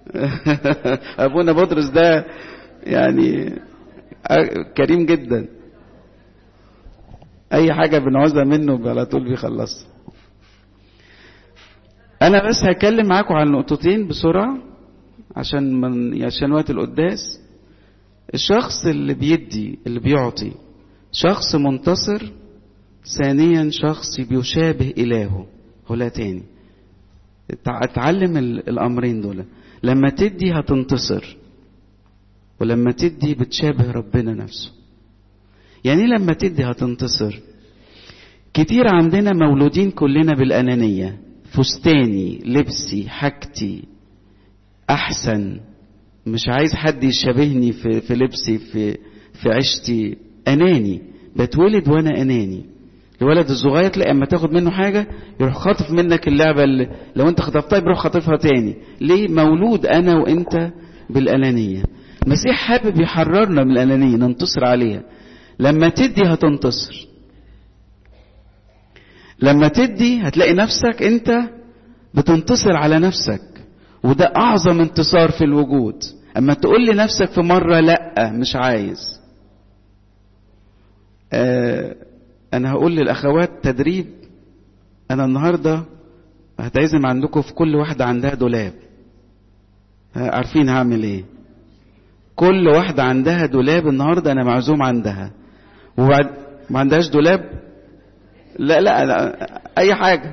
ابونا بطرس ده يعني كريم جدا اي حاجة بنعوزها منه على طول بيخلصها انا بس هتكلم معاكم عن نقطتين بسرعة عشان من عشان وقت القداس الشخص اللي بيدي اللي بيعطي شخص منتصر ثانيا شخص بيشابه إلهه ولا تاني اتعلم الأمرين دول لما تدي هتنتصر ولما تدي بتشابه ربنا نفسه يعني لما تدي هتنتصر كتير عندنا مولودين كلنا بالأنانية فستاني لبسي حاجتي أحسن مش عايز حد يشابهني في, في لبسي في, في عيشتي أناني بتولد وأنا أناني الولد الصغير تلاقي اما تاخد منه حاجة يروح خاطف منك اللعبة اللي لو انت خطفتها يروح خاطفها تاني ليه مولود انا وانت بالانانية المسيح حابب يحررنا من الانانية ننتصر عليها لما تدي هتنتصر لما تدي هتلاقي نفسك انت بتنتصر على نفسك وده اعظم انتصار في الوجود اما تقول لنفسك في مرة لا مش عايز آه انا هقول للاخوات تدريب انا النهارده هتعزم عندكم في كل واحده عندها دولاب عارفين هعمل ايه كل واحده عندها دولاب النهارده انا معزوم عندها وبعد ما عندهاش دولاب لا لا, لا اي حاجه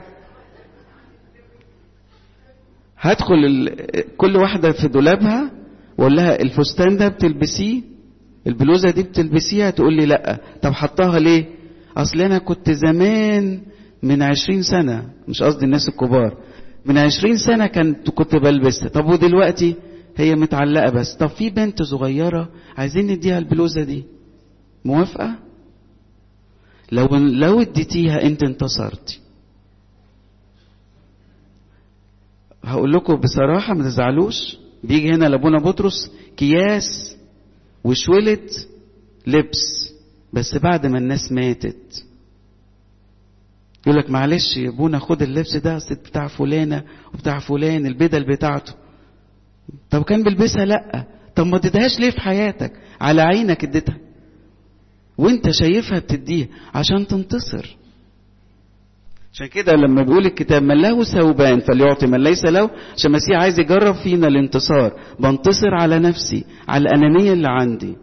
هدخل ال... كل واحده في دولابها واقول لها الفستان ده بتلبسيه البلوزه دي بتلبسيها تقول لي لا طب حطها ليه اصل انا كنت زمان من عشرين سنة مش قصدي الناس الكبار من عشرين سنة كنت كنت بلبسها طب ودلوقتي هي متعلقة بس طب في بنت صغيرة عايزين نديها البلوزة دي موافقة لو لو اديتيها انت انتصرتي هقول لكم بصراحة ما تزعلوش بيجي هنا لابونا بطرس كياس وشولة لبس بس بعد ما الناس ماتت يقول لك معلش يا ابونا خد اللبس ده اصل بتاع فلانه وبتاع فلان البدل بتاعته طب كان بيلبسها لا طب ما اديتهاش ليه في حياتك على عينك اديتها وانت شايفها بتديها عشان تنتصر عشان كده لما بيقول الكتاب من له ثوبان فليعطي من ليس له عشان المسيح عايز يجرب فينا الانتصار بنتصر على نفسي على الانانيه اللي عندي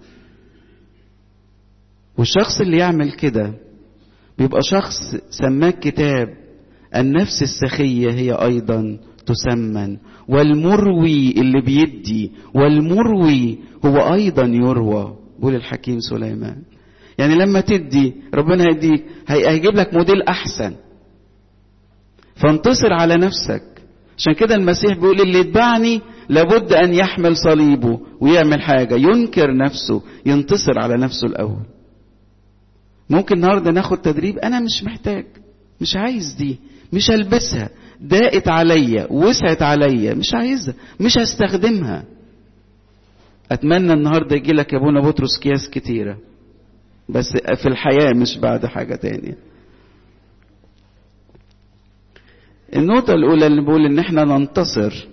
والشخص اللي يعمل كده بيبقى شخص سماه كتاب النفس السخية هي أيضا تسمن والمروي اللي بيدي والمروي هو أيضا يروى بقول الحكيم سليمان يعني لما تدي ربنا هيديك هيجيب لك موديل أحسن فانتصر على نفسك عشان كده المسيح بيقول اللي يتبعني لابد أن يحمل صليبه ويعمل حاجة ينكر نفسه ينتصر على نفسه الأول ممكن النهارده ناخد تدريب انا مش محتاج مش عايز دي مش هلبسها ضاقت عليا وسعت عليا مش عايزها مش هستخدمها اتمنى النهارده يجي لك يا ابونا بطرس اكياس كتيره بس في الحياه مش بعد حاجه تانية النقطة الأولى اللي بقول إن إحنا ننتصر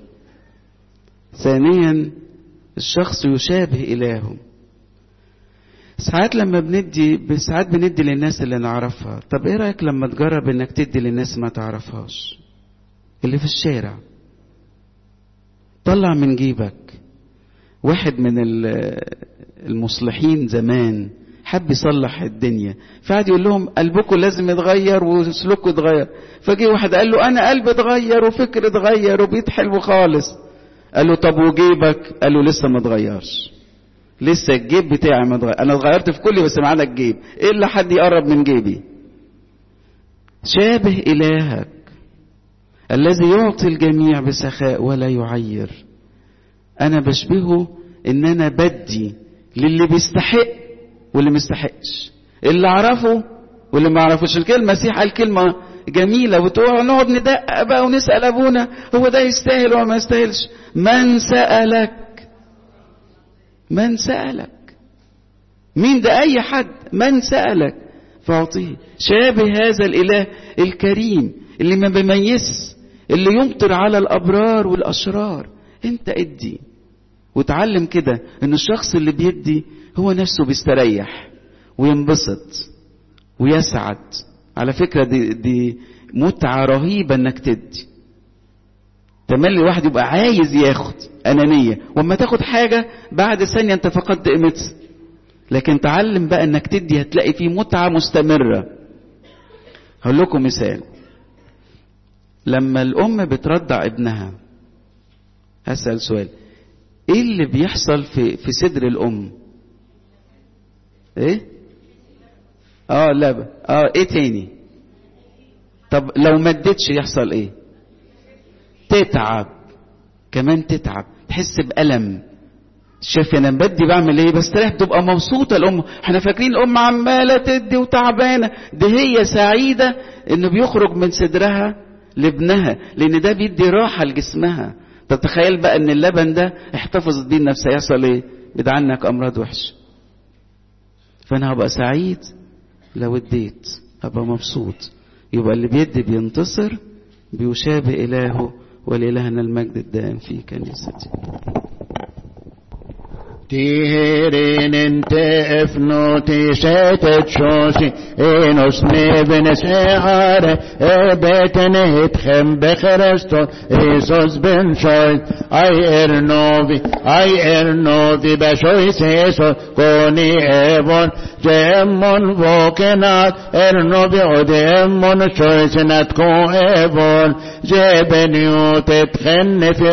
ثانيا الشخص يشابه إلهه ساعات لما بندي ساعات بندي للناس اللي نعرفها طب ايه رايك لما تجرب انك تدي للناس ما تعرفهاش اللي في الشارع طلع من جيبك واحد من المصلحين زمان حب يصلح الدنيا فقعد يقول لهم قلبكم لازم يتغير وسلوككم يتغير فجي واحد قال له انا قلبي اتغير وفكري اتغير وبقيت حلو خالص قال له طب وجيبك قال له لسه ما اتغيرش لسه الجيب بتاعي ما اتغير انا اتغيرت في كلي بس ما عدا الجيب الا حد يقرب من جيبي شابه الهك الذي يعطي الجميع بسخاء ولا يعير انا بشبهه ان انا بدي للي بيستحق واللي مستحقش اللي اعرفه واللي ما اعرفوش الكلمه المسيح قال كلمه جميله وتقعد نقعد ندقق بقى ونسال ابونا هو ده يستاهل ولا ما يستاهلش من سالك من سألك مين ده أي حد من سألك فأعطيه شابه هذا الإله الكريم اللي ما بيميز اللي يمطر على الأبرار والأشرار انت ادي وتعلم كده ان الشخص اللي بيدي هو نفسه بيستريح وينبسط ويسعد على فكرة دي, دي متعة رهيبة انك تدي تملي الواحد يبقى عايز ياخد أنانية وما تاخد حاجة بعد ثانية انت فقدت قيمتها لكن تعلم بقى انك تدي هتلاقي فيه متعة مستمرة هقول لكم مثال لما الأم بترضع ابنها هسأل سؤال ايه اللي بيحصل في في صدر الأم ايه اه لبن اه ايه تاني طب لو ما اديتش يحصل ايه تتعب كمان تتعب تحس بألم شايف انا بدي بعمل ايه بستريح بتبقى مبسوطه الام احنا فاكرين الام عماله تدي وتعبانه دي هي سعيده انه بيخرج من صدرها لابنها لان ده بيدي راحه لجسمها تتخيل بقى ان اللبن ده احتفظت بيه النفس هيحصل ايه بدعنك امراض وحشه فانا هبقى سعيد لو اديت هبقى مبسوط يبقى اللي بيدي بينتصر بيشابه إلهه ولإلهنا المجد الدائم في كنيستي Tiherin inte efnot i sätet sjösi Enos neven seare Ebeten etchem bechereston Jesus ben shoy Ay er novi Ay er novi Beshoy seso Koni evon Jemmon vokenat Er novi odemmon shoy senat ko evon Jeben yut etchen